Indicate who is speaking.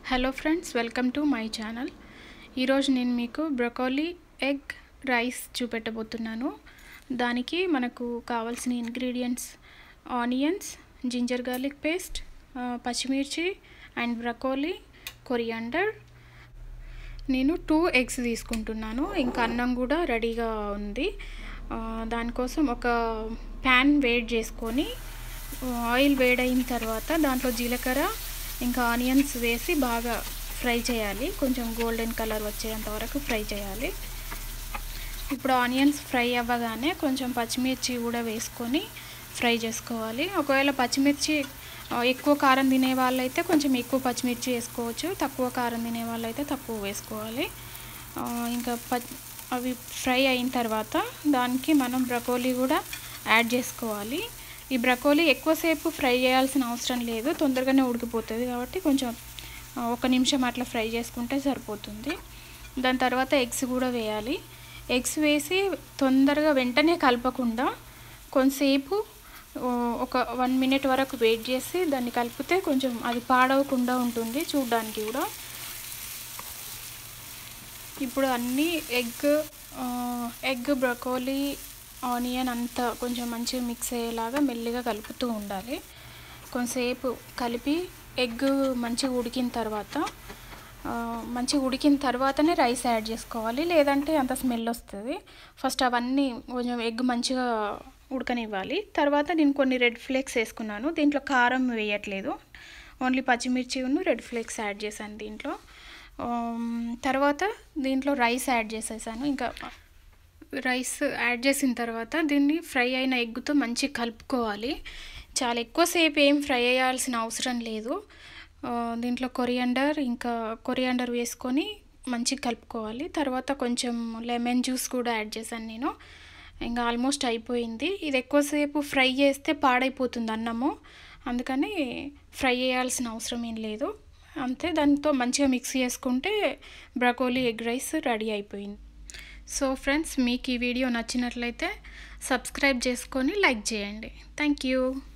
Speaker 1: hello friends welcome to my channel ఈరోజు నేను మీకు బ్రొకోలీ ఎగ్ రైస్ చూపెట్టబోతున్నాను దానికి మనకు కావాల్సిన ingredients onions ginger garlic paste పచ్చిమిర్చి అండ్ బ్రకోలీ కొరియాండర్ నేను టూ ఎగ్స్ తీసుకుంటున్నాను ఇంకా అన్నం కూడా రెడీగా ఉంది ఆ, దానికోసం ఒక ప్యాన్ వేడి చేసుకొని ఆయిల్ వేడైన తర్వాత దాంట్లో జీలకర్ర ఇంకా ఆనియన్స్ వేసి బాగా ఫ్రై చేయాలి కొంచెం గోల్డెన్ కలర్ వచ్చేంత వరకు ఫ్రై చేయాలి ఇప్పుడు ఆనియన్స్ ఫ్రై అవ్వగానే కొంచెం పచ్చిమిర్చి కూడా వేసుకొని ఫ్రై చేసుకోవాలి ఒకవేళ పచ్చిమిర్చి ఆ, ఎక్కువ కారం తినే వాళ్ళైతే కొంచెం ఎక్కువ పచ్చిమిర్చి వేసుకోవచ్చు తక్కువ కారం తినే వాళ్ళైతే తక్కువ వేసుకోవాలి ఆ, ఇంకా ప అవి ఫ్రై అయిన తర్వాత దానికి మనం బ్రకోలీ కూడా యాడ్ చేసుకోవాలి ఈ బ్రకోలీ ఎక్కువసేపు ఫ్రై చేయాల్సిన అవసరం లేదు తొందరగానే ఉడికిపోతుంది కాబట్టి కొంచెం ఆ, ఒక నిమిషం అట్లా ఫ్రై చేసుకుంటే సరిపోతుంది దాని తర్వాత ఎగ్స్ కూడా వేయాలి ఎగ్స్ వేసి తొందరగా వెంటనే కలపకుండా కొంతసేపు ఆ, ఒక వన్ మినిట్ వరకు వెయిట్ చేసి దాన్ని కలిపితే కొంచెం అది పాడవకుండా ఉంటుంది చూడడానికి కూడా ఇప్పుడు అన్నీ ఎగ్ ఎగ్ బ్రకోలీ ఆనియన్ అంతా కొంచెం మంచిగా మిక్స్ అయ్యేలాగా మెల్లిగా కలుపుతూ ఉండాలి కొంతసేపు కలిపి ఎగ్ మంచిగా ఉడికిన తర్వాత ఆ, మంచిగా ఉడికిన తర్వాతనే రైస్ యాడ్ చేసుకోవాలి లేదంటే అంత స్మెల్ వస్తుంది ఫస్ట్ అవన్నీ కొంచెం ఎగ్ మంచిగా ఉడకనివ్వాలి తర్వాత నేను కొన్ని రెడ్ ఫ్లేక్స్ వేసుకున్నాను దీంట్లో కారం వేయట్లేదు ఓన్లీ పచ్చిమిర్చి ఉన్న రెడ్ ఫ్లేక్స్ యాడ్ చేశాను దీంట్లో ఆమ్, తర్వాత దీంట్లో రైస్ యాడ్ చేసేసాను ఇంకా రైస్ యాడ్ చేసిన తర్వాత దీన్ని ఫ్రై అయిన ఎగ్గుతో మంచిగా కలుపుకోవాలి చాలా ఎక్కువసేపు ఏం ఫ్రై చేయాల్సిన అవసరం లేదు ఆ, దీంట్లో కొరియండర్ ఇంకా కొరియండర్ వేసుకొని మంచిగా కలుపుకోవాలి తర్వాత కొంచెం లెమన్ జ్యూస్ కూడా యాడ్ చేశాను నేను ఇంకా ఆల్మోస్ట్ అయిపోయింది ఇది ఎక్కువసేపు ఫ్రై చేస్తే పాడైపోతుంది అన్నము అందుకని ఫ్రై చేయాల్సిన అవసరం ఏం లేదు అంతే దాంతో మంచిగా మిక్స్ చేసుకుంటే బ్రకోలీ ఎగ్ రైస్ రెడీ అయిపోయింది సో ఫ్రెండ్స్ మీకు ఈ వీడియో నచ్చినట్లయితే సబ్స్క్రైబ్ చేసుకొని లైక్ చేయండి థ్యాంక్ యూ